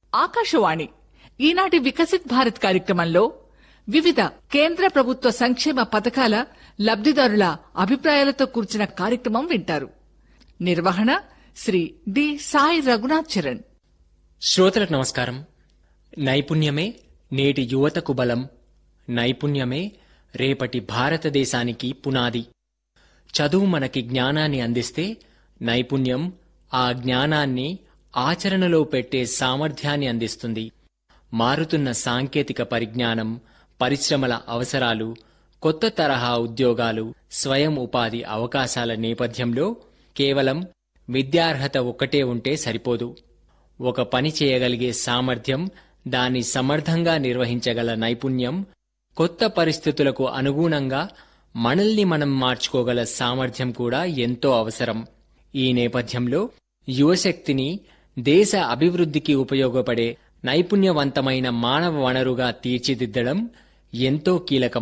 ఆకాశవాణి ఈనాటి వికసిత్ భారత్ కార్యక్రమంలో వివిధ కేంద్ర ప్రభుత్వ సంక్షేమ పథకాల లబ్దిదారుల అభిప్రాయాలతో కూర్చిన కార్యక్రమం వింటారు నిర్వహణ శ్రీ డి సాయి రఘునాథ్ చరణ్ శ్రోతలకు నమస్కారం నైపుణ్యమే నేటి యువతకు బలం నైపుణ్యమే రేపటి భారతదేశానికి పునాది చదువు మనకి జ్ఞానాన్ని అందిస్తే నైపుణ్యం ఆ జ్ఞానాన్ని ఆచరణలో పెట్టే సామర్థ్యాన్ని అందిస్తుంది మారుతున్న సాంకేతిక పరిజ్ఞానం పరిశ్రమల అవసరాలు కొత్త తరహా ఉద్యోగాలు స్వయం ఉపాధి అవకాశాల నేపథ్యంలో కేవలం విద్యార్హత ఒక్కటే ఉంటే సరిపోదు ఒక పని చేయగలిగే సామర్థ్యం దాన్ని సమర్థంగా నిర్వహించగల నైపుణ్యం కొత్త పరిస్థితులకు అనుగుణంగా మనల్ని మనం మార్చుకోగల సామర్థ్యం కూడా ఎంతో అవసరం ఈ నేపథ్యంలో యువశక్తిని దేశ అభివృద్ధికి ఉపయోగపడే నైపుణ్యవంతమైన మానవ వనరుగా తీర్చిదిద్దడం ఎంతో కీలకం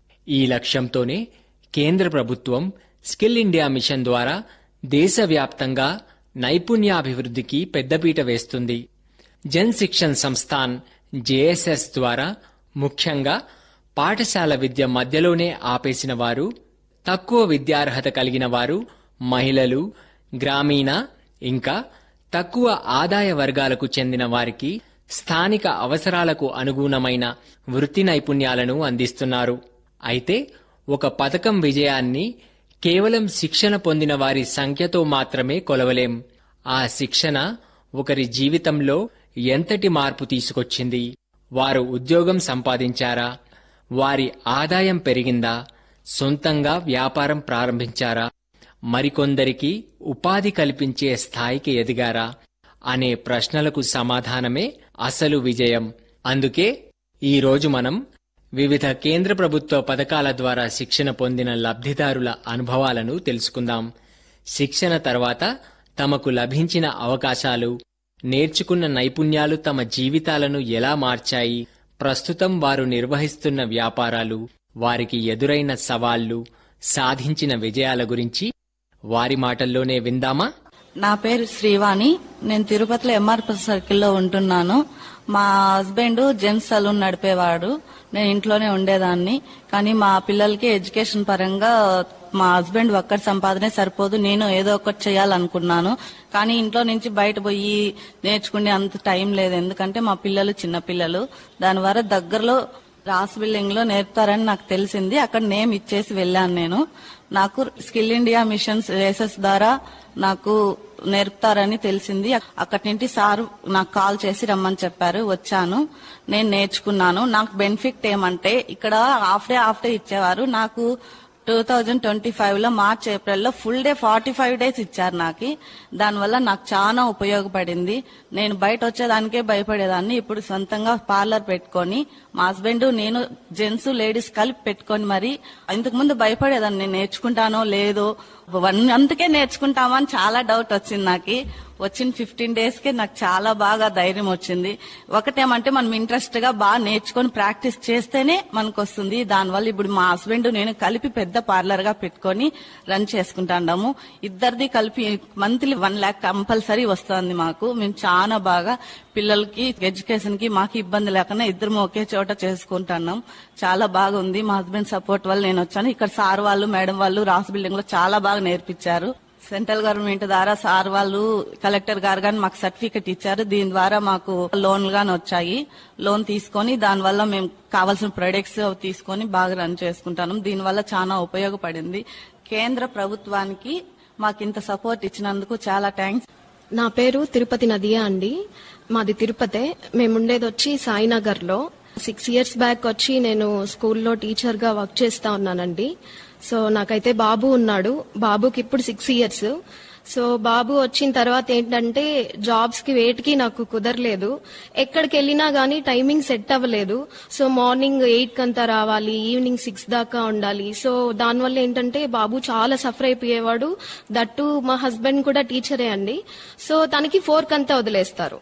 ఈ లక్ష్యంతోనే కేంద్ర ప్రభుత్వం స్కిల్ ఇండియా మిషన్ ద్వారా దేశవ్యాప్తంగా నైపుణ్యాభివృద్ధికి పెద్దపీట వేస్తుంది జన్ శిక్షణ్ సంస్థాన్ జేఎస్ఎస్ ద్వారా ముఖ్యంగా పాఠశాల విద్య మధ్యలోనే ఆపేసిన వారు తక్కువ విద్యార్హత కలిగిన వారు మహిళలు గ్రామీణ ఇంకా తక్కువ ఆదాయ వర్గాలకు చెందిన వారికి స్థానిక అవసరాలకు అనుగుణమైన వృత్తి నైపుణ్యాలను అందిస్తున్నారు అయితే ఒక పథకం విజయాన్ని కేవలం శిక్షణ పొందిన వారి సంఖ్యతో మాత్రమే కొలవలేం ఆ శిక్షణ ఒకరి జీవితంలో ఎంతటి మార్పు తీసుకొచ్చింది వారు ఉద్యోగం సంపాదించారా వారి ఆదాయం పెరిగిందా సొంతంగా వ్యాపారం ప్రారంభించారా మరికొందరికి ఉపాధి కల్పించే స్థాయికి ఎదిగారా అనే ప్రశ్నలకు సమాధానమే అసలు విజయం అందుకే ఈ రోజు మనం వివిధ కేంద్ర ప్రభుత్వ పథకాల ద్వారా శిక్షణ పొందిన లబ్ధిదారుల అనుభవాలను తెలుసుకుందాం శిక్షణ తర్వాత తమకు లభించిన అవకాశాలు నేర్చుకున్న నైపుణ్యాలు తమ జీవితాలను ఎలా మార్చాయి ప్రస్తుతం వారు నిర్వహిస్తున్న వ్యాపారాలు వారికి ఎదురైన సవాళ్లు సాధించిన విజయాల గురించి వారి మాటల్లోనే విందామా నా పేరు శ్రీవాణి నేను తిరుపతిలో ఎంఆర్పి సర్కిల్లో ఉంటున్నాను మా హస్బెండ్ జెంట్స్ సలూన్ నడిపేవాడు నేను ఇంట్లోనే ఉండేదాన్ని కానీ మా పిల్లలకి ఎడ్యుకేషన్ పరంగా మా హస్బెండ్ ఒక్కటి సంపాదనే సరిపోదు నేను ఏదో ఒకటి చేయాలనుకున్నాను కానీ ఇంట్లో నుంచి బయట పోయి నేర్చుకునే అంత టైం లేదు ఎందుకంటే మా పిల్లలు చిన్న పిల్లలు దానివల్ల దగ్గరలో రాస్ బిల్డింగ్ లో నేర్పుతారని నాకు తెలిసింది అక్కడ నేమ్ ఇచ్చేసి వెళ్ళాను నేను నాకు స్కిల్ ఇండియా మిషన్స్ రేసెస్ ద్వారా నాకు నేర్పుతారని తెలిసింది అక్కడి నుండి సార్ నాకు కాల్ చేసి రమ్మని చెప్పారు వచ్చాను నేను నేర్చుకున్నాను నాకు బెనిఫిట్ ఏమంటే ఇక్కడ హాఫ్ డే హాఫ్ డే ఇచ్చేవారు నాకు టూ థౌజండ్ ట్వంటీ ఫైవ్ లో మార్చ్ ఏప్రిల్ లో full day forty five days ఇచ్చారు నాకు దానివల్ల నాకు చాలా ఉపయోగపడింది నేను బయట వచ్చేదానికే భయపడేదాన్ని ఇప్పుడు సొంతంగా పార్లర్ పెట్టుకొని మా హస్బెండ్ నేను జెంట్స్ లేడీస్ కలిపి పెట్టుకొని మరి ఇంతకు ముందు భయపడేదాన్ని నేను నేర్చుకుంటానో లేదో వన్ అందుకే నేర్చుకుంటామని చాలా డౌట్ వచ్చింది నాకు వచ్చిన ఫిఫ్టీన్ డేస్ కి నాకు చాలా బాగా ధైర్యం వచ్చింది ఒకటేమంటే మనం ఇంట్రెస్ట్ గా బాగా నేర్చుకొని ప్రాక్టీస్ చేస్తేనే మనకు వస్తుంది దానివల్ల ఇప్పుడు మా హస్బెండ్ నేను కలిపి పెద్ద పార్లర్ గా పెట్టుకొని రన్ చేసుకుంటాము ఇద్దరిది కలిపి మంత్లీ వన్ ల్యాక్ కంపల్సరీ వస్తుంది మాకు మేము చాలా బాగా పిల్లలకి ఎడ్యుకేషన్ కి మాకు ఇబ్బంది లేకుండా ఇద్దరం ఒకే చోట చేసుకుంటున్నాం చాలా బాగుంది మా హస్బెండ్ సపోర్ట్ వల్ల నేను వచ్చాను ఇక్కడ సార్ వాళ్ళు మేడం వాళ్ళు రాస్ బిల్డింగ్ లో చాలా బాగా నేర్పించారు సెంట్రల్ గవర్నమెంట్ ద్వారా సార్ వాళ్ళు కలెక్టర్ గారు గాని మాకు సర్టిఫికెట్ ఇచ్చారు దీని ద్వారా మాకు లోన్లు గాని వచ్చాయి లోన్ తీసుకొని దాని వల్ల మేము కావాల్సిన ప్రొడక్ట్స్ తీసుకొని బాగా రన్ చేసుకుంటాను దీని వల్ల చాలా ఉపయోగపడింది కేంద్ర ప్రభుత్వానికి మాకు ఇంత సపోర్ట్ ఇచ్చినందుకు చాలా థ్యాంక్స్ నా పేరు తిరుపతి నదియా అండి మాది తిరుపతే మేముండేది వచ్చి సాయినగర్ లో సిక్స్ ఇయర్స్ బ్యాక్ వచ్చి నేను స్కూల్లో టీచర్ గా వర్క్ చేస్తా ఉన్నానండి సో నాకైతే బాబు ఉన్నాడు బాబుకి ఇప్పుడు సిక్స్ ఇయర్స్ సో బాబు వచ్చిన తర్వాత ఏంటంటే జాబ్స్ కి వేటికి నాకు కుదరలేదు ఎక్కడికి వెళ్ళినా గానీ టైమింగ్ సెట్ అవ్వలేదు సో మార్నింగ్ ఎయిట్ కంతా రావాలి ఈవినింగ్ సిక్స్ దాకా ఉండాలి సో దానివల్ల ఏంటంటే బాబు చాలా సఫర్ అయిపోయేవాడు దట్టు మా హస్బెండ్ కూడా టీచరే అండి సో తనకి ఫోర్ కంతా వదిలేస్తారు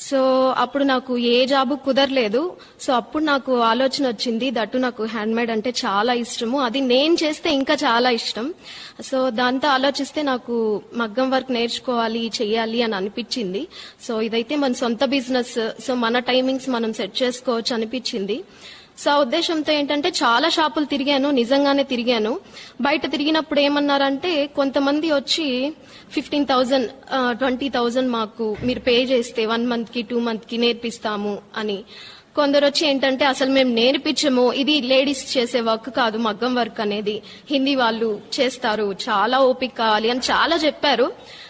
సో అప్పుడు నాకు ఏ జాబు కుదరలేదు సో అప్పుడు నాకు ఆలోచన వచ్చింది దట్టు నాకు హ్యాండ్ మేడ్ అంటే చాలా ఇష్టము అది నేను చేస్తే ఇంకా చాలా ఇష్టం సో దాంతో ఆలోచిస్తే నాకు మగ్గం వర్క్ నేర్చుకోవాలి చెయ్యాలి అని అనిపించింది సో ఇదైతే మన సొంత బిజినెస్ సో మన టైమింగ్స్ మనం సెట్ చేసుకోవచ్చు అనిపించింది సో ఆ ఉద్దేశంతో ఏంటంటే చాలా షాపులు తిరిగాను నిజంగానే తిరిగాను బయట తిరిగినప్పుడు ఏమన్నారంటే కొంతమంది వచ్చి ఫిఫ్టీన్ థౌజండ్ ట్వంటీ థౌజండ్ మాకు మీరు పే చేస్తే వన్ మంత్ కి టూ మంత్ కి నేర్పిస్తాము అని కొందరు వచ్చి ఏంటంటే అసలు మేము నేర్పించము ఇది లేడీస్ చేసే వర్క్ కాదు మగ్గం వర్క్ అనేది హిందీ వాళ్ళు చేస్తారు చాలా ఓపిక కావాలి అని చాలా చెప్పారు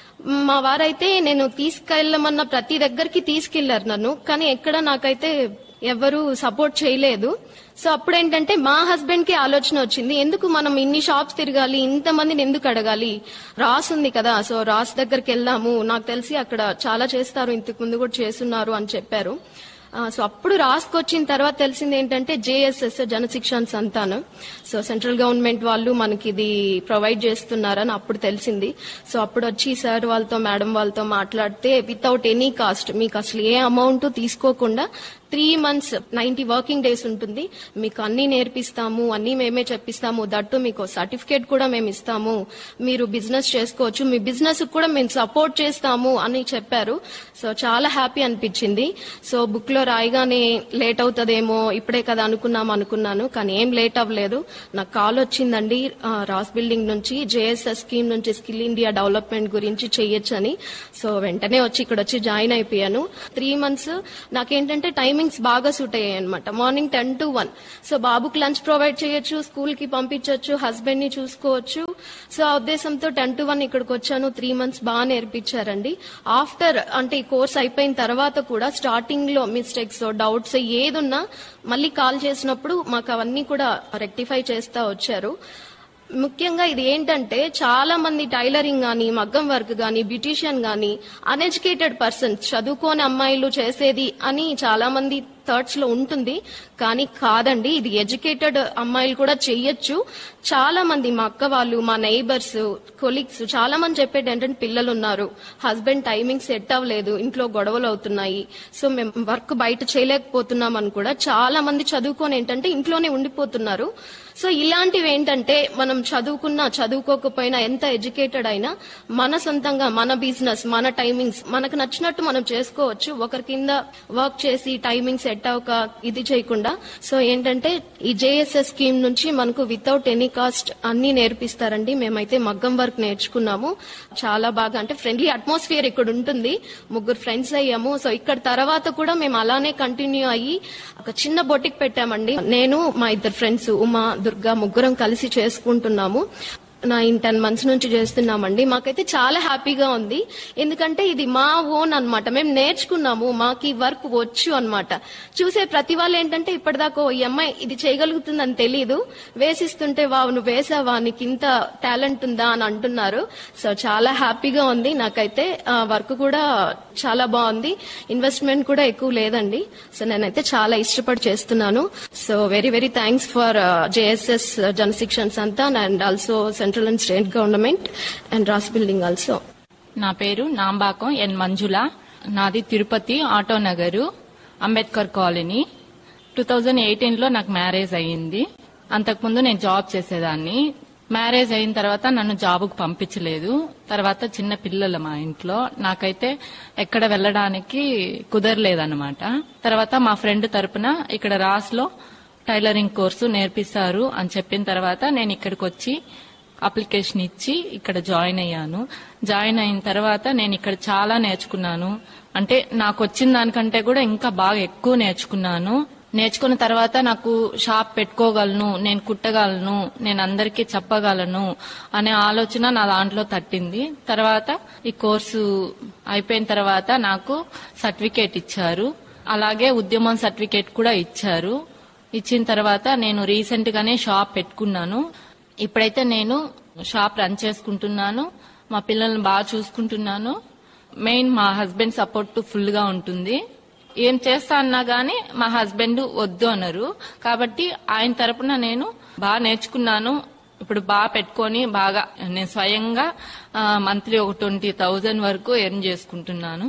మా వారైతే నేను తీసుకెళ్ళమన్న ప్రతి దగ్గరికి తీసుకెళ్లారు నన్ను కానీ ఎక్కడ నాకైతే ఎవరు సపోర్ట్ చేయలేదు సో అప్పుడు ఏంటంటే మా హస్బెండ్ కి ఆలోచన వచ్చింది ఎందుకు మనం ఇన్ని షాప్స్ తిరగాలి ఇంతమందిని ఎందుకు అడగాలి రాస్ ఉంది కదా సో రాస్ దగ్గరికి వెళ్దాము నాకు తెలిసి అక్కడ చాలా చేస్తారు ఇంతకు ముందు కూడా చేస్తున్నారు అని చెప్పారు ఆ, సో అప్పుడు రాసుకొచ్చిన తర్వాత తెలిసింది ఏంటంటే జేఎస్ఎస్ జనశిక్షణ సంతానం సో సెంట్రల్ గవర్నమెంట్ వాళ్ళు మనకి ఇది ప్రొవైడ్ చేస్తున్నారని అప్పుడు తెలిసింది సో అప్పుడు వచ్చి సార్ వాళ్ళతో మేడం వాళ్ళతో మాట్లాడితే వితౌట్ ఎనీ కాస్ట్ మీకు అసలు ఏ అమౌంట్ తీసుకోకుండా three months ninety working days ఉంటుంది మీకు అన్ని నేర్పిస్తాము అన్ని మేమే చెప్పిస్తాము దట్టు మీకు సర్టిఫికేట్ కూడా మేము ఇస్తాము మీరు బిజినెస్ చేసుకోవచ్చు మీ బిజినెస్ కూడా మేము సపోర్ట్ చేస్తాము అని చెప్పారు సో చాలా హ్యాపీ అనిపించింది సో బుక్ లో రాయగానే లేట్ అవుతుందేమో ఇప్పుడే కదా అనుకున్నాం అనుకున్నాను కానీ ఏం లేట్ అవ్వలేదు నాకు కాల్ వచ్చిందండి ఆ, రాస్ బిల్డింగ్ నుంచి జేఎస్ఎస్ స్కీమ్ నుంచి స్కిల్ ఇండియా డెవలప్మెంట్ గురించి చెయ్యొచ్చని సో వెంటనే వచ్చి ఇక్కడ వచ్చి జాయిన్ అయిపోయాను త్రీ మంత్స్ నాకేంటంటే టైమింగ్స్ బాగా సూట్ అయ్యాయి అనమాట morning ten to one so బాబుకి లంచ్ ప్రొవైడ్ చేయొచ్చు స్కూల్ కి పంపించవచ్చు హస్బెండ్ ని చూసుకోవచ్చు సో ఆ ఉద్దేశంతో టెన్ టు వన్ ఇక్కడికి వచ్చాను త్రీ మంత్స్ బాగా నేర్పించారండి ఆఫ్టర్ అంటే ఈ కోర్స్ అయిపోయిన తర్వాత కూడా స్టార్టింగ్ లో మిస్టేక్స్ డౌట్స్ ఏదున్నా మళ్ళీ కాల్ చేసినప్పుడు మాకు అవన్నీ కూడా రెక్టిఫై చేస్తా వచ్చారు ముఖ్యంగా ఇది ఏంటంటే చాలా మంది టైలరింగ్ గాని మగ్గం వర్క్ గాని బ్యూటీషియన్ గాని అన్ఎడ్యుకేటెడ్ పర్సన్స్ చదువుకోని అమ్మాయిలు చేసేది అని చాలా మంది థాట్స్ లో ఉంటుంది కానీ కాదండి ఇది ఎడ్యుకేటెడ్ అమ్మాయిలు కూడా చెయ్యొచ్చు చాలా మంది మా అక్క వాళ్ళు మా నైబర్స్ కొలీగ్స్ చాలా మంది చెప్పేది ఏంటంటే పిల్లలు ఉన్నారు హస్బెండ్ టైమింగ్ సెట్ అవ్వలేదు ఇంట్లో గొడవలు అవుతున్నాయి సో మేము వర్క్ బయట చేయలేకపోతున్నాం అని కూడా చాలా మంది చదువుకొని ఏంటంటే ఇంట్లోనే ఉండిపోతున్నారు సో ఇలాంటివి ఏంటంటే మనం చదువుకున్నా చదువుకోకపోయినా ఎంత ఎడ్యుకేటెడ్ అయినా మన సొంతంగా మన బిజినెస్ మన టైమింగ్స్ మనకు నచ్చినట్టు మనం చేసుకోవచ్చు ఒకరి కింద వర్క్ చేసి టైమింగ్ సెట్ అవ్వక ఇది చేయకుండా సో ఏంటంటే ఈ జేఎస్ఎస్ స్కీమ్ నుంచి మనకు వితౌట్ ఎనీ కాస్ట్ అన్ని నేర్పిస్తారండి మేమైతే మగ్గం వర్క్ నేర్చుకున్నాము చాలా బాగా అంటే ఫ్రెండ్లీ అట్మాస్ఫియర్ ఇక్కడ ఉంటుంది ముగ్గురు ఫ్రెండ్స్ అయ్యాము సో ఇక్కడ తర్వాత కూడా మేము అలానే కంటిన్యూ అయ్యి ఒక చిన్న బొటిక్ పెట్టామండి నేను మా ఇద్దరు ఫ్రెండ్స్ ఉమా దుర్గా ముగ్గురం కలిసి చేసుకుంటున్నాము నైన్ టెన్ మంత్స్ నుంచి చేస్తున్నామండి మాకైతే చాలా హ్యాపీగా ఉంది ఎందుకంటే ఇది మా ఓన్ అన్నమాట మేము నేర్చుకున్నాము మాకు ఈ వర్క్ వచ్చు అన్నమాట చూసే ప్రతి వాళ్ళు ఏంటంటే ఇప్పటిదాకా "ఓ, ఈ అమ్మాయి ఇది చేయగలుగుతుందని తెలియదు వేసిస్తుంటే వావ్ నువ్వు వేసావా నీకు ఇంత టాలెంట్ ఉందా అని అంటున్నారు సో చాలా హ్యాపీగా ఉంది నాకైతే వర్క్ కూడా చాలా బాగుంది ఇన్వెస్ట్మెంట్ కూడా ఎక్కువ లేదండి సో నేనైతే చాలా ఇష్టపడి చేస్తున్నాను so very very thanks for JSS Jan Shikshan Sansthan and also central and state government and RASS building also నా పేరు నాంబాకం ఎన్ మంజుల నాది Tirupati auto Nagar Ambedkar colony two thousand eighteen లో నాకు మ్యారేజ్ అయ్యింది అంతకుముందు నేను జాబ్ చేసేదాన్ని మ్యారేజ్ అయిన తర్వాత నన్ను జాబుకు పంపించలేదు తర్వాత చిన్న పిల్లలు మా ఇంట్లో నాకైతే ఎక్కడ వెళ్ళడానికి కుదరలేదన్నమాట తర్వాత మా ఫ్రెండ్ తరపున ఇక్కడ రాస్ లో టైలరింగ్ కోర్సు నేర్పిస్తారు అని చెప్పిన తర్వాత నేను ఇక్కడికి వచ్చి అప్లికేషన్ ఇచ్చి ఇక్కడ జాయిన్ అయ్యాను జాయిన్ అయిన తర్వాత నేను ఇక్కడ చాలా నేర్చుకున్నాను అంటే నాకు వచ్చిన దానికంటే కూడా ఇంకా బాగా ఎక్కువ నేర్చుకున్నాను నేర్చుకున్న తర్వాత నాకు షాప్ పెట్టుకోగలను నేను కుట్టగలను నేను అందరికీ చెప్పగలను అనే ఆలోచన నా దాంట్లో తట్టింది తర్వాత ఈ కోర్సు అయిపోయిన తర్వాత నాకు సర్టిఫికేట్ ఇచ్చారు అలాగే ఉద్యమం సర్టిఫికేట్ కూడా ఇచ్చారు ఇచ్చిన తర్వాత నేను రీసెంట్ గానే షాప్ పెట్టుకున్నాను ఇప్పుడైతే నేను షాప్ రన్ చేసుకుంటున్నాను మా పిల్లల్ని బాగా చూసుకుంటున్నాను మెయిన్ మా హస్బెండ్ సపోర్ట్ ఫుల్ గా ఉంటుంది ఏం చేస్తా అన్నా గానీ మా హస్బెండ్ వద్దు అన్నారు కాబట్టి ఆయన తరపున నేను బాగా నేర్చుకున్నాను ఇప్పుడు బాగా పెట్టుకొని బాగా నేను స్వయంగా మంత్లీ ఒక ట్వంటీ థౌజండ్ వరకు ఎర్న్ చేసుకుంటున్నాను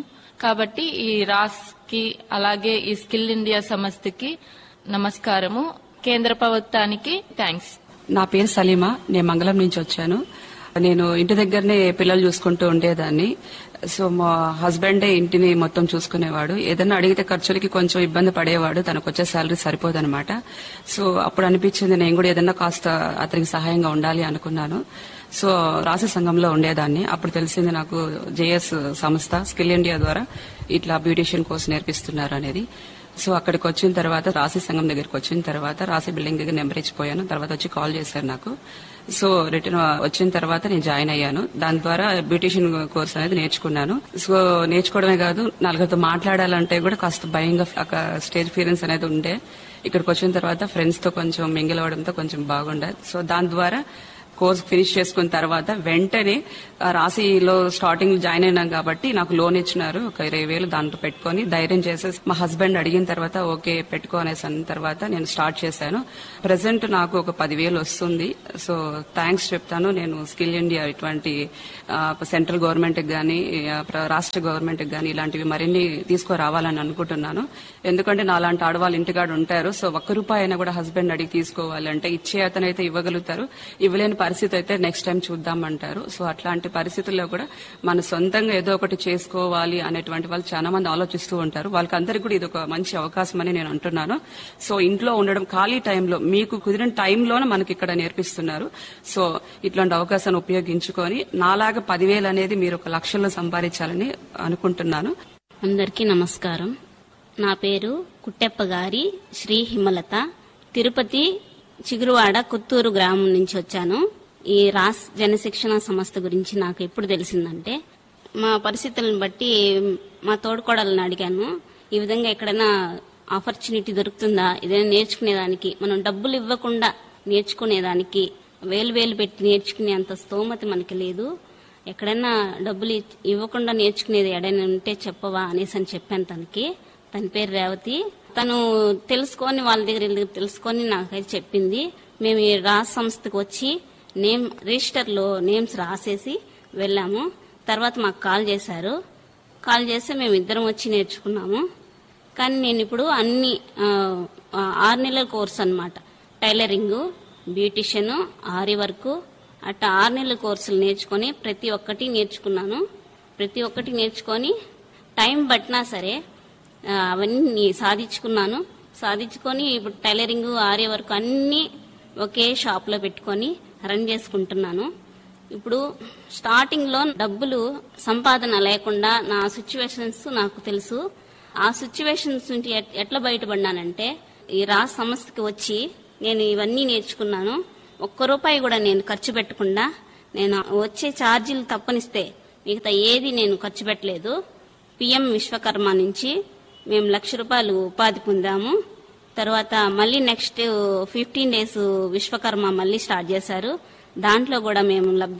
కాబట్టి ఈ రాస్ కి అలాగే ఈ స్కిల్ ఇండియా సంస్థకి నమస్కారము కేంద్ర ప్రభుత్వానికి థ్యాంక్స్ నా పేరు సలీమా నేను మంగళం నుంచి వచ్చాను నేను ఇంటి దగ్గరనే పిల్లలు చూసుకుంటూ ఉండేదాన్ని సో మా హస్బెండే ఇంటిని మొత్తం చూసుకునేవాడు ఏదైనా అడిగితే ఖర్చులకి కొంచెం ఇబ్బంది పడేవాడు తనకు వచ్చే శాలరీ సరిపోదన్నమాట సో అప్పుడు అనిపించింది నేను కూడా ఏదైనా కాస్త అతనికి సహాయంగా ఉండాలి అనుకున్నాను సో రాసి సంఘంలో ఉండేదాన్ని అప్పుడు తెలిసింది నాకు జేఎస్ సంస్థ స్కిల్ ఇండియా ద్వారా ఇట్లా బ్యూటిషియన్ కోర్స్ నేర్పిస్తున్నారు అనేది సో అక్కడికి వచ్చిన తర్వాత రాశి సంఘం దగ్గరికి వచ్చిన తర్వాత రాశి బిల్డింగ్ దగ్గర నెంబర్ ఇచ్చిపోయాను తర్వాత వచ్చి కాల్ చేశారు నాకు సో రిటర్న్ వచ్చిన తర్వాత నేను జాయిన్ అయ్యాను దాని ద్వారా బ్యూటిషియన్ కోర్స్ అనేది నేర్చుకున్నాను సో నేర్చుకోవడమే కాదు నలుగురితో మాట్లాడాలంటే కూడా కాస్త భయంగా ఒక స్టేజ్ ఫీరెన్స్ అనేది ఉండే ఇక్కడికి వచ్చిన తర్వాత ఫ్రెండ్స్ తో కొంచెం మింగిల్ అవడంతో కొంచెం బాగుండే సో దాని ద్వారా కోర్స్ ఫినిష్ చేసుకున్న తర్వాత వెంటనే ఆ రాశిలో స్టార్టింగ్ జాయిన్ అయినాం కాబట్టి నాకు లోన్ ఇచ్చినారు ఒక ఇరవై వేలు దాంట్లో పెట్టుకొని ధైర్యం చేసేసి మా హస్బెండ్ అడిగిన తర్వాత ఓకే పెట్టుకో అనేసి అన్న తర్వాత నేను స్టార్ట్ చేశాను ప్రజెంట్ నాకు ఒక పదివేలు వస్తుంది సో థ్యాంక్స్ చెప్తాను నేను స్కిల్ ఇండియా ఇటువంటి ఆ, సెంట్రల్ గవర్నమెంట్ గానీ ఆ, ప్ర- రాష్ట్ర గవర్నమెంట్ గానీ ఇలాంటివి మరిన్ని తీసుకురావాలని అనుకుంటున్నాను ఎందుకంటే నా లాంటి ఆడవాళ్ళు ఇంటికాడ ఉంటారు సో ఒక్క రూపాయి అయినా కూడా హస్బెండ్ అడిగి తీసుకోవాలంటే ఇచ్చే అతనైతే ఇవ్వగలుగుతారు ఇవ్వలేని పరిస్థితి అయితే నెక్స్ట్ టైం చూద్దామంటారు సో అట్లాంటి పరిస్థితుల్లో కూడా మన సొంతంగా ఏదో ఒకటి చేసుకోవాలి అనేటువంటి వాళ్ళు చాలా మంది ఆలోచిస్తూ ఉంటారు వాళ్ళకందరికీ కూడా ఇది ఒక మంచి అవకాశం అని నేను అంటున్నాను సో ఇంట్లో ఉండడం ఖాళీ టైంలో మీకు కుదిరిన టైంలోనే మనకి ఇక్కడ నేర్పిస్తున్నారు సో ఇట్లాంటి అవకాశాన్ని ఉపయోగించుకొని నాలాగా పదివేలు అనేది మీరు ఒక లక్షల్లో సంపాదించాలని అనుకుంటున్నాను అందరికీ నమస్కారం నా పేరు కుట్టెప్ప గారి శ్రీ హిమలత తిరుపతి చిగురువాడ కొత్తూరు గ్రామం నుంచి వచ్చాను ఈ రాస్ జనశిక్షణ సంస్థ గురించి నాకు ఎప్పుడు తెలిసిందంటే మా పరిస్థితులను బట్టి మా తోడుకోడలను అడిగాను ఈ విధంగా ఎక్కడైనా ఆపర్చునిటీ దొరుకుతుందా ఏదైనా నేర్చుకునేదానికి మనం డబ్బులు ఇవ్వకుండా నేర్చుకునేదానికి వేలు వేలు పెట్టి నేర్చుకునే అంత స్తోమత మనకి లేదు ఎక్కడైనా డబ్బులు ఇ- ఇవ్వకుండా నేర్చుకునేది ఎడైనా ఉంటే చెప్పవా అనేసి అని చెప్పాను తనకి తన పేరు రేవతి తను తెలుసుకొని వాళ్ళ దగ్గర వీళ్ళ దగ్గర తెలుసుకొని నాకైతే చెప్పింది మేము ఈ రాస్ సంస్థకు వచ్చి నేమ్ రిజిస్టర్లో నేమ్స్ రాసేసి వెళ్ళాము తర్వాత మాకు కాల్ చేశారు కాల్ చేస్తే మేము ఇద్దరం వచ్చి నేర్చుకున్నాము కానీ నేను ఇప్పుడు అన్ని ఆ, ఆ, ఆరు నెలల కోర్స్ అన్నమాట టైలరింగ్ బ్యూటిషియన్ ఆరి వర్క్ అట్లా ఆరు నెలల కోర్సులు నేర్చుకొని ప్రతి ఒక్కటి నేర్చుకున్నాను ప్రతి ఒక్కటి నేర్చుకొని టైం పట్టినా సరే ఆ, అవన్నీ సాధించుకున్నాను సాధించుకొని ఇప్పుడు టైలరింగ్ ఆర్య వర్క్ అన్ని ఒకే షాప్ లో పెట్టుకొని రన్ చేసుకుంటున్నాను ఇప్పుడు స్టార్టింగ్ లో డబ్బులు సంపాదన లేకుండా నా సిచ్యువేషన్స్ నాకు తెలుసు ఆ సిచ్యువేషన్స్ నుంచి ఎట్- ఎట్లా బయటపడినానంటే ఈ రా సంస్థకి వచ్చి నేను ఇవన్నీ నేర్చుకున్నాను ఒక్క రూపాయి కూడా నేను ఖర్చు పెట్టకుండా నేను వచ్చే ఛార్జీలు తప్పనిస్తే మిగతా ఏది నేను ఖర్చు పెట్టలేదు పిఎం విశ్వకర్మ నుంచి మేము లక్ష రూపాయలు ఉపాధి పొందాము తర్వాత మళ్ళీ నెక్స్ట్ ఫిఫ్టీన్ డేస్ విశ్వకర్మ మళ్ళీ స్టార్ట్ చేశారు దాంట్లో కూడా మేము లబ్ధి